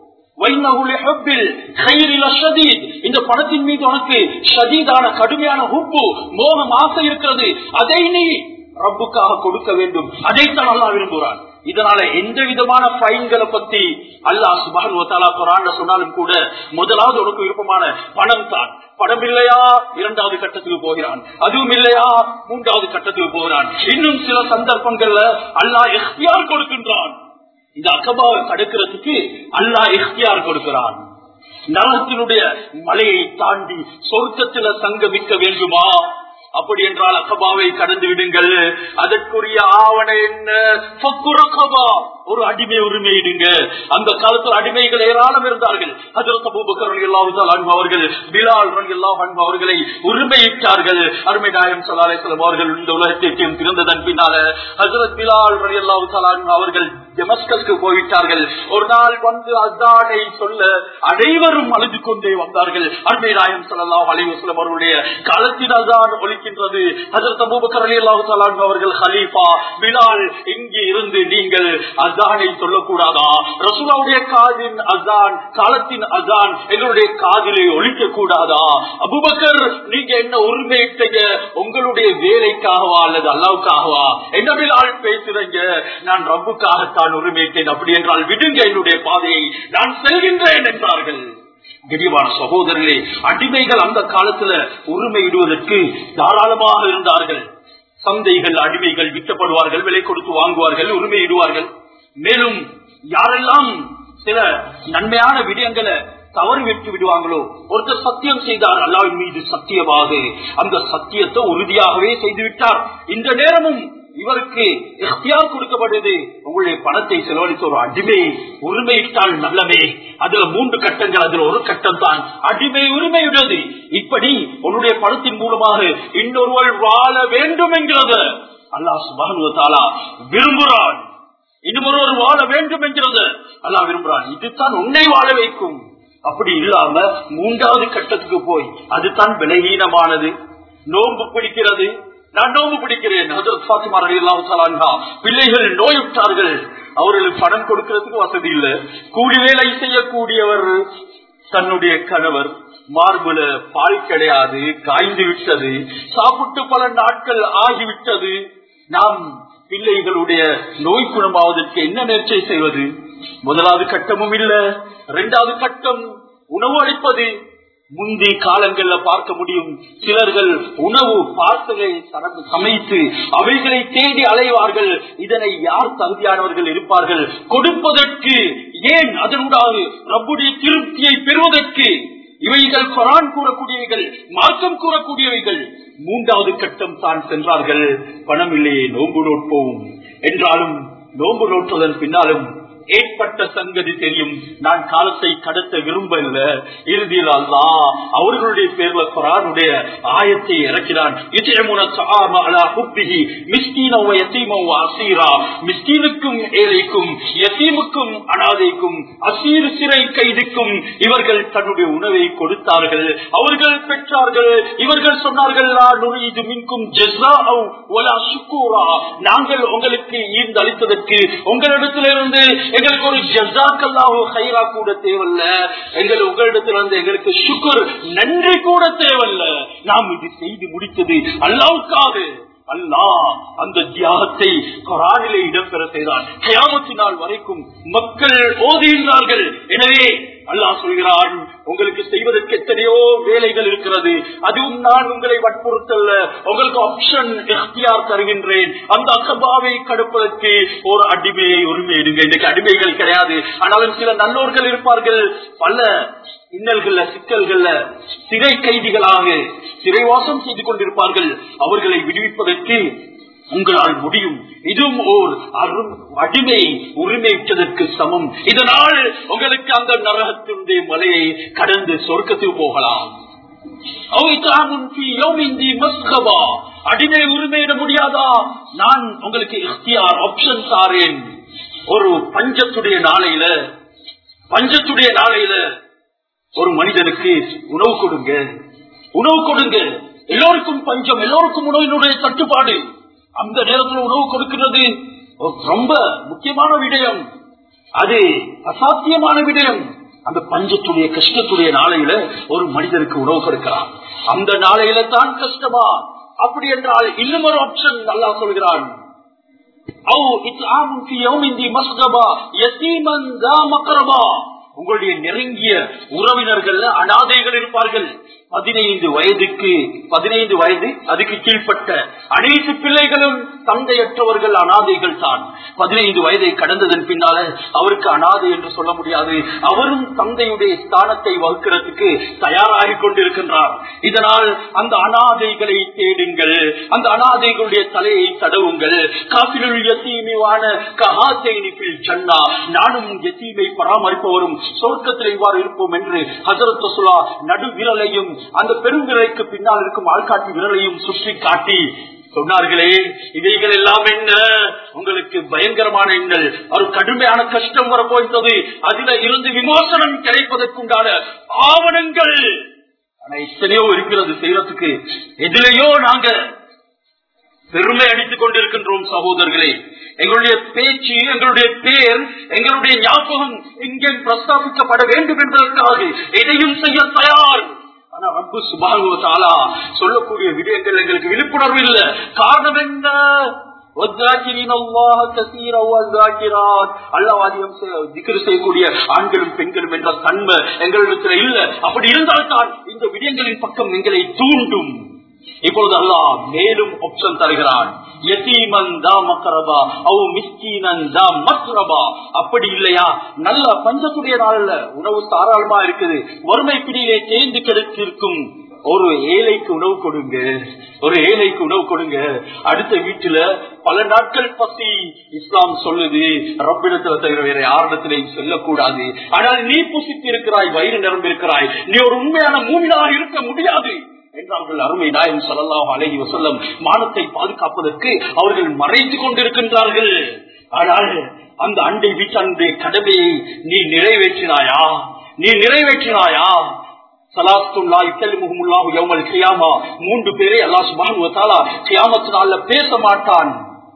இந்த பணத்தின் மீது உனக்கு ஷதீதான கடுமையான உப்பு மோகம் ஆசை இருக்கிறது அதை நீ ரப்புக்காக கொடுக்க வேண்டும் அதைத்தான் அல்லா விரும்புகிறான் இதனால எந்த விதமான பைன்களை பத்தி அல்லாஹ் சுபான் குரான் சொன்னாலும் கூட முதலாவது உனக்கு விருப்பமான பணம் தான் பணம் இல்லையா இரண்டாவது கட்டத்துக்கு போகிறான் அதுவும் இல்லையா மூன்றாவது கட்டத்துக்கு போகிறான் இன்னும் சில சந்தர்ப்பங்கள்ல அல்லாஹ் எஃப்தியார் கொடுக்கின்றான் இந்த அக்கபாவை தடுக்கிறதுக்கு அல்லாஹ் எஃப்தியார் கொடுக்கிறான் நரகத்தினுடைய மலையை தாண்டி சொர்க்கத்தில சங்கமிக்க வேண்டுமா அப்படி என்றால் அக்கபாவை கடந்து விடுங்கள் அதற்குரிய ஆவண என்ன ஒரு அடிமை உரிமையிடுங்க அந்த காலத்தில் அடிமைகள் ஏராளம் இருந்தார்கள் ஹஜரத் அபூபக்கர் ரலியல்லாஹு அவர்கள் பிலால் ரலியல்லாஹு அன்ஹு அவர்களை உரிமையிட்டார்கள் அருமை நாயம் ஸல்லல்லாஹு அலைஹி வஸல்லம் அவர்கள் இந்த உலகத்திற்கு பிறந்ததன் பின்னால ஹஜரத் பிலால் ரலியல்லாஹு தஆலா அவர்கள் டெமஸ்கஸ்க்கு போய்விட்டார்கள் ஒரு நாள் வந்து அதானை சொல்ல அனைவரும் அழுது கொண்டே வந்தார்கள் அருமை நாயம் ஸல்லல்லாஹு அலைஹி வஸல்லம் அவர்களுடைய காலத்தினால் தான் ஒலிக்க இருக்கின்றது அதற்கு அபூபக்கர் ரலியல்லாஹு தஆலா அன்ஹு அவர்கள் ஹலீஃபா பிலால் இங்கே இருந்து நீங்கள் அசானை சொல்லக்கூடாதா ரசூலாவுடைய காதின் அசான் காலத்தின் அசான் எங்களுடைய காதிலே ஒழிக்க கூடாதா அபூபக்கர் நீங்க என்ன உரிமையிட்டீங்க உங்களுடைய வேலைக்காகவா அல்லது அல்லாவுக்காகவா என்ன பிலால் பேசுறீங்க நான் ரப்புக்காகத்தான் உரிமையிட்டேன் அப்படி என்றால் விடுங்க என்னுடைய பாதையை நான் செல்கின்றேன் என்றார்கள் கனிவான சகோதரர்களே அடிமைகள் அந்த காலத்துல உரிமையிடுவதற்கு தாராளமாக இருந்தார்கள் சந்தைகள் அடிமைகள் விற்கப்படுவார்கள் விலை கொடுத்து வாங்குவார்கள் உரிமையிடுவார்கள் மேலும் யாரெல்லாம் சில நன்மையான விடயங்களை தவறு விட்டு விடுவாங்களோ ஒருத்தர் சத்தியம் செய்தார் அல்லாவின் மீது சத்தியமாக அந்த சத்தியத்தை உறுதியாகவே செய்து விட்டார் இந்த நேரமும் இவருக்கு இஃப்தியார் கொடுக்கப்படுது உங்களுடைய பணத்தை செலவழித்த ஒரு அடிமை உரிமையிட்டால் நல்லவே அதுல மூன்று கட்டங்கள் அதுல ஒரு கட்டம் தான் அடிமை உரிமையுடையது இப்படி உன்னுடைய பணத்தின் மூலமாக இன்னொருவர் வாழ வேண்டும் என்கிறது அல்லாஹ் சுபானுவத்தாலா விரும்புகிறான் இன்னொருவர் வாழ வேண்டும் என்கிறது அல்லாஹ் விரும்புகிறான் இதுதான் உன்னை வாழ வைக்கும் அப்படி இல்லாம மூன்றாவது கட்டத்துக்கு போய் அதுதான் விலகீனமானது நோன்பு பிடிக்கிறது நான் நோம்பு பிடிக்கிறேன் ஹஜரத் ஃபாத்திமா ரலியல்லாஹு தஆலா அன்ஹா பிள்ளைகள் நோயுற்றார்கள் அவர்களுக்கு பணம் கொடுக்கிறதுக்கு வசதி இல்லை கூலி வேலை செய்யக்கூடியவர் தன்னுடைய கணவர் மார்புல பால் கிடையாது காய்ந்து விட்டது சாப்பிட்டு பல நாட்கள் ஆகிவிட்டது நாம் பிள்ளைகளுடைய நோய் குணமாவதற்கு என்ன நேர்ச்சை செய்வது முதலாவது கட்டமும் இல்ல இரண்டாவது கட்டம் உணவு அளிப்பது முந்தி காலங்கள்ல பார்க்க முடியும் சிலர்கள் உணவு பார்சலை சமைத்து அவைகளை தேடி அலைவார்கள் இதனை யார் தகுதியானவர்கள் இருப்பார்கள் கொடுப்பதற்கு ஏன் அதனூடாக ரப்புடைய திருப்தியை பெறுவதற்கு இவைகள் குரான் கூறக்கூடியவைகள் மார்க்கம் கூறக்கூடியவைகள் மூன்றாவது கட்டம் தான் சென்றார்கள் பணம் இல்லையே நோன்பு நோட்போம் என்றாலும் நோன்பு நோற்றுவதன் பின்னாலும் ஏற்பட்ட சங்கதி தெரியும் நான் காலத்தை கடத்த விரும்பல இறுதியில் அல்லா அவர்களுடைய பேர்ல குரானுடைய ஆயத்தை இறக்கிறான் மிஸ்கீனுக்கும் ஏழைக்கும் யசீமுக்கும் அனாதைக்கும் அசீர் சிறை கைதுக்கும் இவர்கள் தன்னுடைய உணவை கொடுத்தார்கள் அவர்கள் பெற்றார்கள் இவர்கள் சொன்னார்கள் இது மின்கும் நாங்கள் உங்களுக்கு ஈர்ந்து அளித்ததற்கு உங்களிடத்திலிருந்து எங்களுக்கு ஒரு ஜசாக்கல்லாவோ ஹைரா கூட தேவையில்ல எங்கள் உங்களிடத்தில் வந்து எங்களுக்கு சுக்குர் நன்றி கூட தேவையில்ல நாம் இது செய்து முடித்தது அல்லாவுக்காக அல்லாஹ் அந்த தியாகத்தை குரானிலே இடம்பெற செய்தான் கயாமத்தினால் வரைக்கும் மக்கள் ஓதுகின்றார்கள் எனவே அல்லாஹ் சொல்கிறான் உங்களுக்கு செய்வதற்கு எத்தனையோ வேலைகள் இருக்கிறது அதுவும் நான் உங்களை வற்புறுத்தல்ல உங்களுக்கு ஆப்ஷன் எஃப்டிஆர் தருகின்றேன் அந்த அக்கபாவை கடுப்பதற்கு ஒரு அடிமையை உரிமையிடுங்க இன்னைக்கு அடிமைகள் கிடையாது ஆனாலும் சில நல்லோர்கள் இருப்பார்கள் பல இன்னல்கள்ல சிக்கல்கள்ல சிறை கைதிகளாக சிறைவாசம் செய்து கொண்டிருப்பார்கள் அவர்களை விடுவிப்பதற்கு உங்களால் முடியும் இதுவும் ஓர் அரும் அடிமை உரிமைச்சதற்கு சமம் இதனால் உங்களுக்கு அந்த நரகத்தினுடைய மலையை கடந்து சொர்க்கத்துக்கு போகலாம் அடிமை உரிமையிட முடியாதா நான் உங்களுக்கு ஆப்ஷன் தாரேன் ஒரு பஞ்சத்துடைய நாளையில பஞ்சத்துடைய நாளையில ஒரு மனிதனுக்கு உணவு கொடுங்க உணவு கொடுங்க எல்லோருக்கும் பஞ்சம் எல்லோருக்கும் உணவினுடைய தட்டுப்பாடு அந்த நேரத்தில் உணவு கொடுக்கிறது ரொம்ப முக்கியமான விடயம் அது அசாத்தியமான விடயம் அந்த பஞ்சத்துடைய கஷ்டத்துடைய நாளையில ஒரு மனிதனுக்கு உணவு கொடுக்கிறான் அந்த நாளையில தான் கஷ்டமா அப்படி என்றால் இன்னும் ஒரு ஆப்ஷன் நல்லா சொல்கிறான் உங்களுடைய நெருங்கிய உறவினர்கள் அனாதைகள் இருப்பார்கள் பதினைந்து வயதுக்கு பதினைந்து வயது அதுக்கு கீழ்பட்ட அனைத்து பிள்ளைகளும் தந்தையற்றவர்கள் அனாதைகள் தான் பதினைந்து வயதை கடந்ததன் பின்னால அவருக்கு அனாதை என்று சொல்ல முடியாது அவரும் தந்தையுடைய ஸ்தானத்தை வகுக்கிறதுக்கு தயாராகி கொண்டிருக்கின்றார் இதனால் அந்த அனாதைகளை தேடுங்கள் அந்த அனாதைகளுடைய தலையை தடவுங்கள் காசிலுள் எத்தீமிவான கஹாசைனிப்பில் சன்னா நானும் எத்தீமை பராமரிப்பவரும் சொர்க்கத்தில் இவ்வாறு இருப்போம் என்று ஹசரத் சுலா நடு விரலையும் அந்த பெருங்கிரைக்கு பின்னால் இருக்கும் ஆள்காட்டி விரலையும் சுற்றி காட்டி சொன்னார்களே இவைகள் எல்லாம் என்ன உங்களுக்கு பயங்கரமான எண்ணல் ஒரு கடுமையான கஷ்டம் வரப்போகிறது அதுல இருந்து விமோசனம் கிடைப்பதற்குண்டான ஆவணங்கள் ஆனா எத்தனையோ இருக்கிறது செய்யறதுக்கு எதிலேயோ நாங்க பெருமை அடித்துக் கொண்டிருக்கின்றோம் சகோதரர்களே எங்களுடைய பேச்சு எங்களுடைய பேர் எங்களுடைய ஞாபகம் இங்கே பிரஸ்தாபிக்கப்பட வேண்டும் என்பதற்காக எதையும் செய்ய தயார் ஆனா ரப்பு சுபானுவ தாலா சொல்லக்கூடிய விடயங்கள் எங்களுக்கு விழிப்புணர்வு இல்ல காரணம் என்ன செய்யக்கூடிய ஆண்களும் பெண்களும் என்ற தன்மை எங்களிடத்தில் இல்ல அப்படி இருந்தால்தான் இந்த விடயங்களின் பக்கம் எங்களை தூண்டும் இப்பொழுது அல்லாஹ் மேலும் ஆப்ஷன் தருகிறான் அப்படி இல்லையா நல்ல பஞ்சத்துடைய நாள்ல உணவு தாராளமா இருக்குது வறுமை பிடியிலே தேர்ந்து கிடைத்திருக்கும் ஒரு ஏழைக்கு உணவு கொடுங்க ஒரு ஏழைக்கு உணவு கொடுங்க அடுத்த வீட்டுல பல நாட்கள் பசி இஸ்லாம் சொல்லுது ரப்பிடத்துல தவிர வேற யாரிடத்திலையும் சொல்லக்கூடாது ஆனால் நீ புசித்து இருக்கிறாய் வயிறு நிரம்பி இருக்கிறாய் நீ ஒரு உண்மையான மூமினாக இருக்க முடியாது என்றார்கள் அருமை நாயம் சொல்லலாம் அழகி வசல்லம் மானத்தை பாதுகாப்பதற்கு அவர்கள் மறைத்துக் கொண்டிருக்கின்றார்கள் ஆனால் அந்த அண்டை வீட்டாண்டுடைய கடமையை நீ நிறைவேற்றினாயா நீ நிறைவேற்றினாயா மூன்று பேரை அல்லா சுபான் கியாமத்தினால பேச மாட்டான்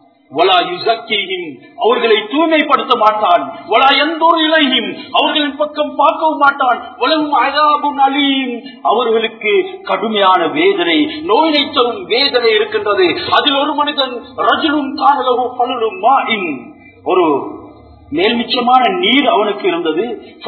அவர்களை தூய்மைப்படுத்த மாட்டான் எந்த ஒரு இலையும் அவர்களின் பக்கம் பார்க்கவும் மாட்டான் அலீம் அவர்களுக்கு கடுமையான வேதனை நோயினை தரும் வேதனை இருக்கின்றது அதில் ஒரு மனிதன் ரஜிலும் காணலகோ பலரும் மாயின் ஒரு மேல்மிச்சமான நீர் அவனுக்கு இருந்தது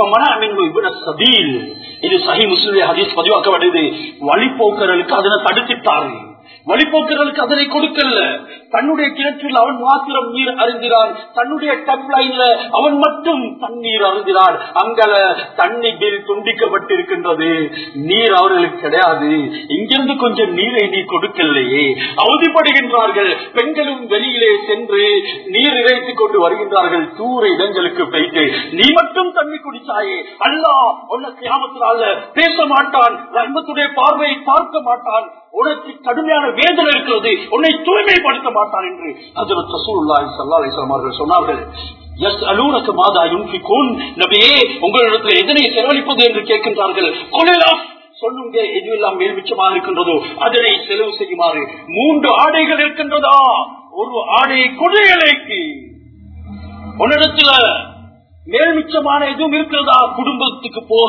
இது சஹி முஸ்லிம் ஹதீஸ் பதிவாக்கப்படுது வழிபோக்கர்களுக்கு அதனை தடுத்திட்டாரு வழிபோக்கர்களுக்கு அதனை கொடுக்கல தன்னுடைய கிணற்றில் அவன் மாத்திரம் நீர் அறிந்தினான் தன்னுடைய டப் லைன்ல அவன் மட்டும் தண்ணீர் அறிந்தினான் அங்கல தண்ணி பில் துண்டிக்கப்பட்டிருக்கின்றது நீர் அவர்களுக்கு கிடையாது இங்கிருந்து கொஞ்சம் நீரை நீ கொடுக்கலையே அவதிப்படுகின்றார்கள் பெண்களும் வெளியிலே சென்று நீர் இறைத்துக் கொண்டு வருகின்றார்கள் தூர இடங்களுக்கு போயிட்டு நீ மட்டும் தண்ணி குடிச்சாயே அல்லா உன்னை கிராமத்தினால பேச மாட்டான் ரஹ்மத்துடைய பார்வையை பார்க்க மாட்டான் உனக்கு கடுமையான வேதனை இருக்கிறது உன்னை தூய்மைப்படுத்த மாட்டான் என்று ஹஜரத் ரசூலுல்லாஹி ஸல்லல்லாஹு அலைஹி வஸல்லம் அவர்கள் சொன்னார்கள் எஸ் அலூனக்கு மாதா யுன்ஃபிகூன் நபியே உங்களிடத்தில் எதனை செலவழிப்பது என்று கேட்கின்றார்கள் கொலைலா சொல்லுங்க எதுவெல்லாம் மேல்மிச்சமாக இருக்கின்றதோ அதனை செலவு செய்யுமாறு மூன்று ஆடைகள் இருக்கின்றதா ஒரு ஆடையை கொடையலைக்கு உன்னிடத்துல மேல்மிச்சமான எதுவும் இருக்கிறதா குடும்பத்துக்கு போக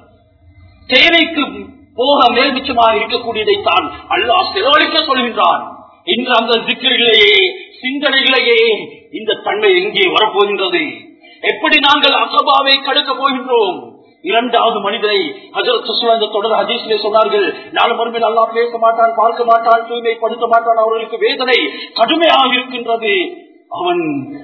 தேவைக்கு போக மேல்மிச்சமாக இருக்கக்கூடியதை தான் அல்லாஹ் செலவழிக்க சொல்கின்றான் இன்று அந்த சிக்கல்களையே சிந்தனைகளையே இந்த தன்மை எங்கே வரப்போகின்றது எப்படி நாங்கள் அசபாவை கடக்க போகின்றோம் இரண்டாவது மனிதனை ஹஜரத் சுஸ்லா இந்த தொடர் ஹதீஸ்லே சொன்னார்கள் நாலு மறுமையில் அல்லா பேச மாட்டான் பார்க்க மாட்டான் தூய்மைப்படுத்த மாட்டான் அவர்களுக்கு வேதனை கடுமையாக இருக்கின்றது அவன்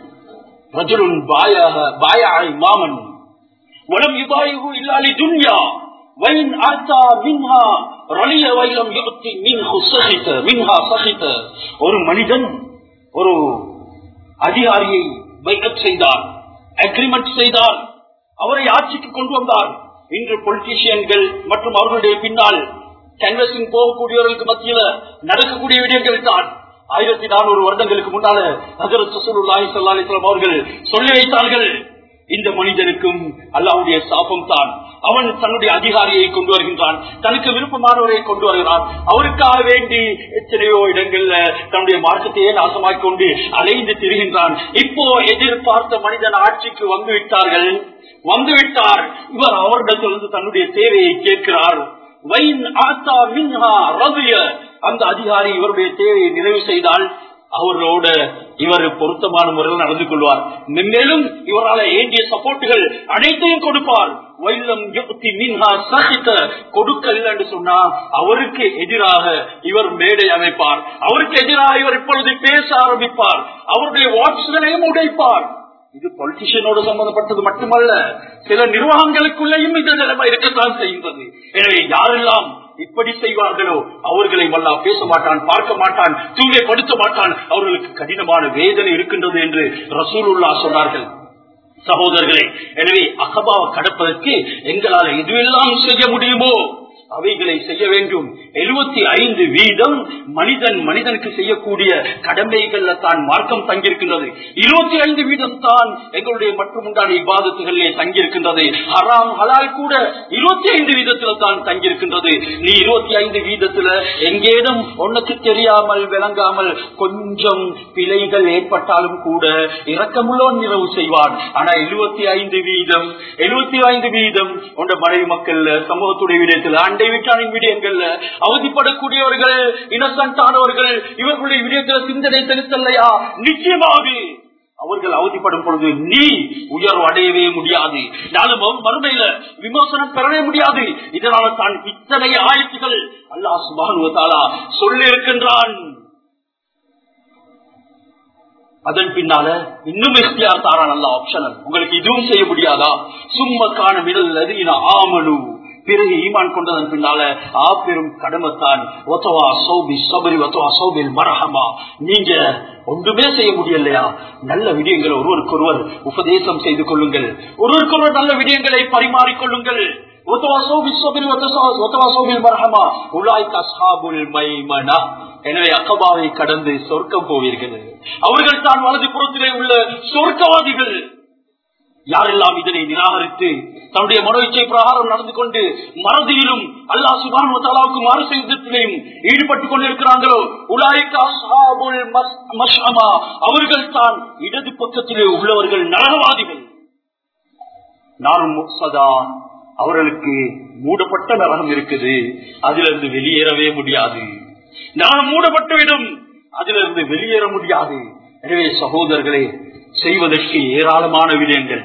ரஜுலுன் பாயாக பாயாய் மாமன் வலம் யுபாயு இல்லாலி துன்யா وإن أتى منها رلي وإلم يؤتي منه سخط منها سخط ஒரு மனிதன் ஒரு அதிகாரியை பைக்கப் செய்தார் அக்ரிமெண்ட் செய்தார் அவரை ஆட்சிக்கு கொண்டு வந்தார் இன்று பொலிட்டீஷியன்கள் மற்றும் அவர்களுடைய பின்னால் கேன்வசிங் போகக்கூடியவர்களுக்கு மத்தியில நடக்கக்கூடிய விடயங்கள் தான் ஆயிரத்தி நானூறு வருடங்களுக்கு முன்னால ஹசரத் சசூலுல்லாஹி ஸல்லல்லாஹு அலைஹி வஸல்லம் அவர்கள் சொல்லி வைத்தார்கள் இந்த மனிதனுக்கும் அல்லாவுடைய சாபம் தான் அவன் தன்னுடைய அதிகாரியை கொண்டு வருகின்றான் தனக்கு விருப்பமானவரை கொண்டு வருகிறான் அவருக்காக வேண்டி எத்தனையோ இடங்கள்ல தன்னுடைய மார்க்கத்தையே நாசமாக்கிக் கொண்டு அலைந்து திரிகின்றான் இப்போ எதிர்பார்த்த மனிதன் ஆட்சிக்கு வந்து விட்டார்கள் வந்துவிட்டார் இவர் அவரிடத்திலிருந்து தன்னுடைய தேவையை கேட்கிறார் அந்த அதிகாரி இவருடைய தேவையை நிறைவு செய்தால் அவர்களோட இவர் பொருத்தமான முறையில் நடந்து கொள்வார் மேலும் இவரால் ஏண்டிய சப்போர்ட்டுகள் அனைத்தையும் கொடுப்பார் கொடுக்கல் என்று சொன்னா அவருக்கு எதிராக இவர் மேடை அமைப்பார் அவருக்கு எதிராக இவர் இப்பொழுது பேச ஆரம்பிப்பார் அவருடைய வாட்ஸ்களையும் உடைப்பார் இது பொலிட்டிஷியனோடு சம்பந்தப்பட்டது மட்டுமல்ல சில நிர்வாகங்களுக்குள்ளேயும் இந்த நிலைமை இருக்கத்தான் செய்கின்றது எனவே யாரெல்லாம் இப்படி செய்வார்களோ அவர்களை வல்லா பேச மாட்டான் பார்க்க மாட்டான் தூய்மைப்படுத்த மாட்டான் அவர்களுக்கு கடினமான வேதனை இருக்கின்றது என்று ரசூலுல்லா சொன்னார்கள் சகோதரர்களே எனவே அகபாவை கடப்பதற்கு எங்களால் எதுவெல்லாம் செய்ய முடியுமோ அவைகளை செய்ய வேண்டும் எழுபத்தி ஐந்து வீதம் மனிதன் மனிதனுக்கு செய்யக்கூடிய கடமைகள்ல தான் மார்க்கம் தங்கியிருக்கின்றது இருபத்தி ஐந்து வீதம் தான் எங்களுடைய மற்றும் உண்டான இபாதத்துகளிலே தங்கியிருக்கின்றது ஹராம் ஹலால் கூட இருபத்தி ஐந்து வீதத்துல தான் தங்கியிருக்கின்றது நீ இருபத்தி ஐந்து வீதத்துல எங்கேனும் உனக்கு தெரியாமல் விளங்காமல் கொஞ்சம் பிழைகள் ஏற்பட்டாலும் கூட இரக்கமுள்ளோன் நிறைவு செய்வான் ஆனா எழுபத்தி ஐந்து வீதம் எழுபத்தி ஐந்து வீதம் உண்ட மனைவி மக்கள் சமூகத்துடைய விடயத்தில் அண்டை வீட்டானின் விடயங்கள்ல அவதிப்படக்கூடியவர்கள் இனசண்டானவர்கள் இவர்களுடைய விடயத்தில் சிந்தனை செலுத்தலையா நிச்சயமாக அவர்கள் அவதிப்படும் பொழுது நீ உயர்வு அடையவே முடியாது நானும் மறுமையில விமர்சனம் பெறவே முடியாது இதனால தான் இத்தனை ஆயத்துகள் அல்லாஹ் சுபானுவத்தாலா சொல்லி இருக்கின்றான் அதன் பின்னால இன்னும் எஸ்டிஆர் தாரான் நல்ல ஆப்ஷனல் உங்களுக்கு இதுவும் செய்ய முடியாதா சும்ம காண மிடல் அது ஆமனு பிறகு ஈமான் கொண்டதன் பின்னால ஆ பெரும் கடமைத்தான் ஒத்தவா சௌபி சபரி ஒத்தவா சௌபில் மரஹமா நீங்க ஒன்றுமே செய்ய முடியலையா நல்ல விடயங்களை ஒருவருக்கொருவர் உபதேசம் செய்து கொள்ளுங்கள் ஒருவருக்கொருவர் நல்ல விடயங்களை பரிமாறிக்கொள்ளுங்கள் எனவே அக்கபாவை கடந்து சொர்க்கம் போவீர்கள் அவர்கள் தான் வலது புறத்திலே உள்ள சொர்க்கவாதிகள் யாரெல்லாம் இதனை நிராகரித்து தன்னுடைய மனோ இச்சை பிரகாரம் நடந்து கொண்டு மறதியிலும் அல்லா சுபான் தாலாவுக்கு மாறு செய்தத்திலையும் ஈடுபட்டுக் கொண்டிருக்கிறாங்களோ உலாய்கா அவர்கள் தான் இடது பக்கத்திலே உள்ளவர்கள் நரகவாதிகள் நானும் சதா அவர்களுக்கு மூடப்பட்ட நரகம் இருக்குது அதிலிருந்து வெளியேறவே முடியாது நரகம் மூடப்பட்டுவிடும் அதிலிருந்து வெளியேற முடியாது எனவே சகோதரர்களே செய்வதற்கு ஏராளமான விடயங்கள்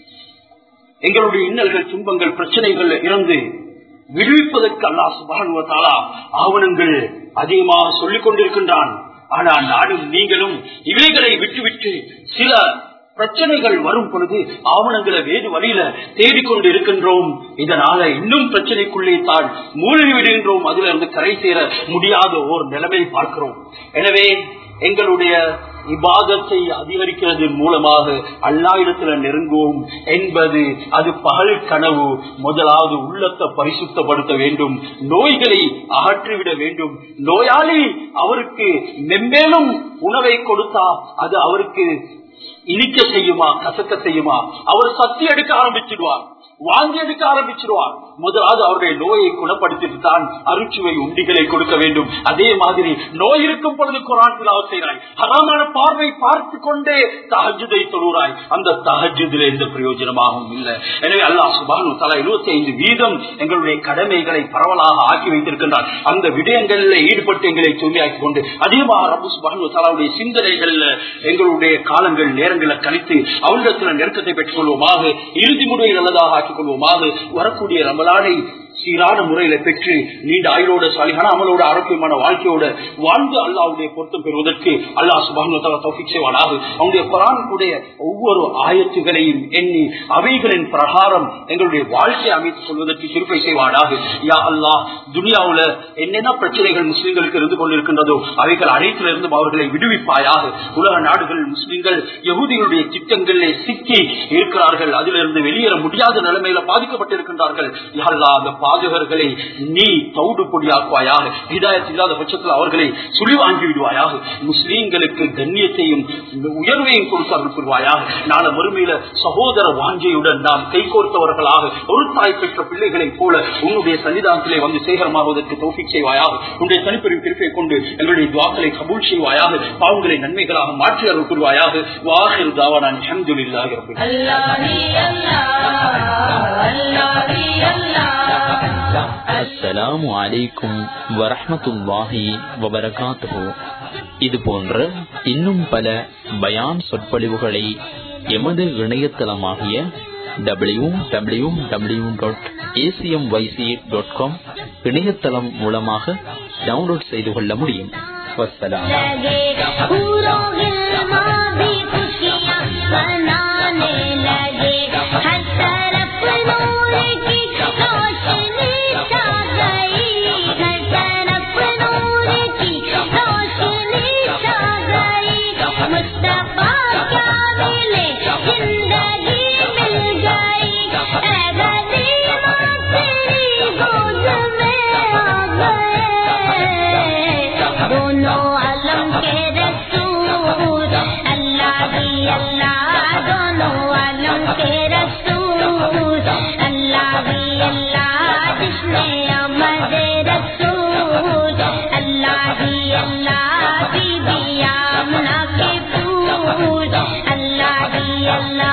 எங்களுடைய இன்னல்கள் துன்பங்கள் பிரச்சனைகள் இருந்து விடுவிப்பதற்கு அல்லா சுபானுவத்தாலா ஆவணங்கள் அதிகமாக சொல்லிக் கொண்டிருக்கின்றான் ஆனால் நானும் நீங்களும் இவைகளை விட்டுவிட்டு சில பிரச்சனைகள் வரும் பொழுது ஆவணங்களை வேறு வழியில தேடிக்கொண்டு இருக்கின்றோம் இதனால இன்னும் பிரச்சனைக்குள்ளே தான் மூழ்கி விடுகின்றோம் அதுல இருந்து கரை சேர முடியாத ஒரு நிலைமை பார்க்கிறோம் எனவே எங்களுடைய இபாதத்தை அதிகரிக்கிறது மூலமாக அல்லா இடத்துல நெருங்குவோம் என்பது அது பகல் கனவு முதலாவது உள்ளத்தை பரிசுத்தப்படுத்த வேண்டும் நோய்களை அகற்றிவிட வேண்டும் நோயாளி அவருக்கு மென்மேலும் உணவை கொடுத்தா அது அவருக்கு இனிக்க செய்யுமா கசக்க செய்யுமா அவர் சக்தி எடுக்க ஆரம்பிச்சிடுவார் வாங்கி எடுக்க ஆரம்பிச்சிருவார் முதலாவது அவருடைய நோயை குணப்படுத்திட்டு தான் அருச்சுவை உண்டிகளை கொடுக்க வேண்டும் அதே மாதிரி நோய் இருக்கும் பொழுது குரான் திலாவத் செய்கிறாய் ஹராமான பார்வை பார்த்து கொண்டே தஹஜுதை தொழுறாய் அந்த தஹஜுதில் எந்த பிரயோஜனமாகவும் இல்லை எனவே அல்லாஹ் சுபானு தலா இருபத்தி ஐந்து வீதம் எங்களுடைய கடமைகளை பரவலாக ஆக்கி வைத்திருக்கின்றார் அந்த விடயங்களில் ஈடுபட்டு எங்களை தூய்மையாக்கி கொண்டு அதிகமாக ரபு சுபானு தலாவுடைய சிந்தனைகள்ல எங்களுடைய காலங்கள் நேரங்களை கணித்து அவரிடத்தில் நெருக்கத்தை பெற்றுக் கொள்வோமாக இறுதி முடிவை நல்லதாக ஆக்கிக் கொள்வோமாக வரக்கூடிய ரமலானை சீரான முறையில பெற்று நீண்ட ஆயுளோட சாலிகான அமலோட ஆரோக்கியமான வாழ்க்கையோட வாழ்ந்து அல்லாவுடைய பொருத்தம் பெறுவதற்கு அல்லாஹ் சுபானுவத்தால தௌஃபிக் செய்வானாக அவனுடைய குரானுடைய ஒவ்வொரு ஆயத்துகளையும் எண்ணி அவைகளின் பிரகாரம் எங்களுடைய வாழ்க்கையை அமைத்துக் கொள்வதற்கு திருப்பை செய்வானாக யா அல்லாஹ் துனியாவுல என்னென்ன பிரச்சனைகள் முஸ்லிம்களுக்கு இருந்து கொண்டிருக்கின்றதோ அவைகள் அனைத்திலிருந்தும் அவர்களை விடுவிப்பாயாக உலக நாடுகள் முஸ்லிம்கள் யகுதிகளுடைய திட்டங்களிலே சிக்கி இருக்கிறார்கள் அதிலிருந்து வெளியேற முடியாத நிலைமையில பாதிக்கப்பட்டிருக்கின்றார்கள் யா அல்லாஹ் அந்த பாதகர்களை நீ தௌடு பொடியாக்குவாயாக இதாயத் இல்லாத பட்சத்தில் அவர்களை சுழி வாங்கி விடுவாயாக முஸ்லீம்களுக்கு கண்ணியத்தையும் உயர்வையும் கொடுத்து அனுப்புவாயாக நாளை மறுமையில சகோதர வாஞ்சையுடன் நாம் கைகோர்த்தவர்களாக ஒரு தாய் பெற்ற பிள்ளைகளை போல உன்னுடைய சன்னிதானத்திலே வந்து சேகரமாவதற்கு தோஃபிக் செய்வாயாக உன்னுடைய தனிப்பெரும் திருப்பை கொண்டு எங்களுடைய துவாக்களை கபூல் செய்வாயாக பாவங்களை நன்மைகளாக மாற்றி அருள் புரிவாயாக வாஹிர் தாவான அஹமதுல்லாஹி ரப்பில் அஸ்ஸலாமு அலைக்கும் வரஹ்மத்துல்லாஹி வபரகாத்துஹு இது போன்ற இன்னும் பல பயான் சொற்பொழிவுகளை எமது இணையதளமாகிய W W W dot ACM YC dot com இணையதளம் மூலமாக டவுன்லோட் செய்து கொள்ள முடியும் வசலாம் बनाने लगे हर तरफ नूर की रोशनी छा गई हर तरफ नूर की रोशनी छा गई मुस्तफा क्या मिले जिंदगी मिल गई ऐ गरीबा तेरी गोद में आ गए अल्लाह